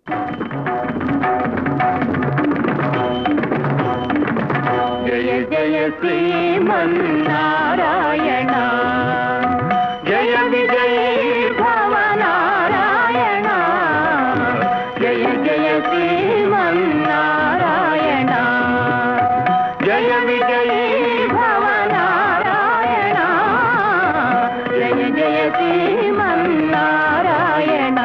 జయ జయ శ్రీమన్నారాయణ జయ విజయ భవనారాయణ జయ జయ శ్రీమన్నారాయణ జయ విజయ భవనారాయణ జయ జయ శ్రీమన్నారాయణ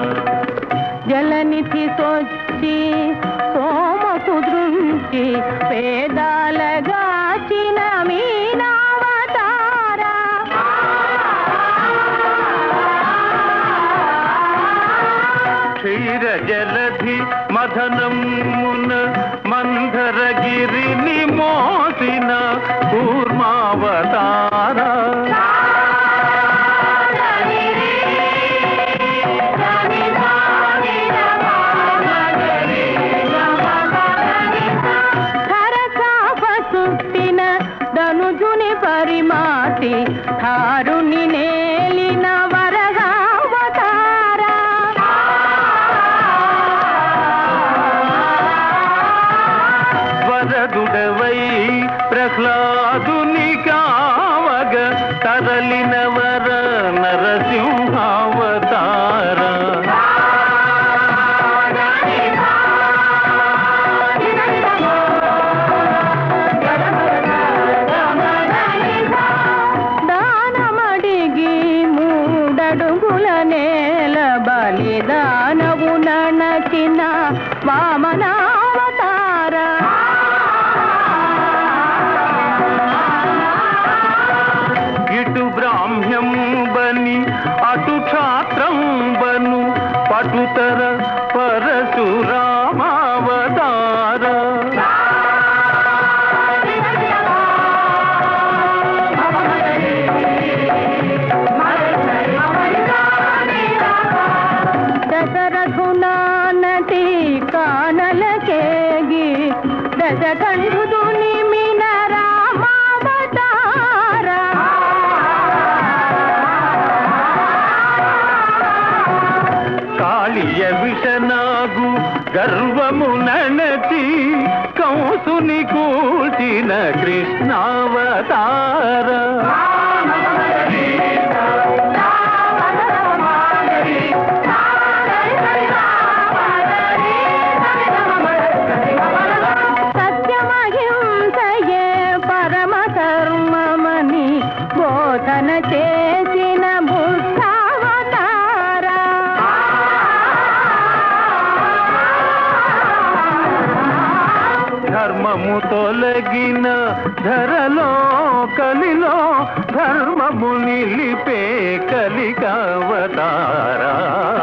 జలనిధి సొచ్చి సోమకు దృంచి పేదాలగాచిన మీనావతారా క్షీర జలధి మదనమున మందరగిరిని మోసిన కూర్మావతార ధరచాప సుట్టిన ధనుజుని పరిమాటి ధారుని నేలిన వరగావతారా వరదుడవై ప్రహ్లాదుని కావగ తరలిన వర నరసింహావతార దానమడిగి మూడడుగుల నేల బలిదానవు నడచిన వామనావతార ఇటు బ్రాహ్మ్యం బని అటు క్షాత్రం బను పటుతర పరశురామావతార దశరథునానటి కానలకేగి దశకంఠుడు నిమిన రామావతార కాళియ విషనాగు గర్వము నణచి కంసుని కూల్చిన కృష్ణావతార సత్యమహింసయే పరమ కర్మమని బోధన చేసిన బుద్ధావతార ధర్మము తొలగిన ధరలో కలిలో ధర్మము నిలిపే కలికావతారా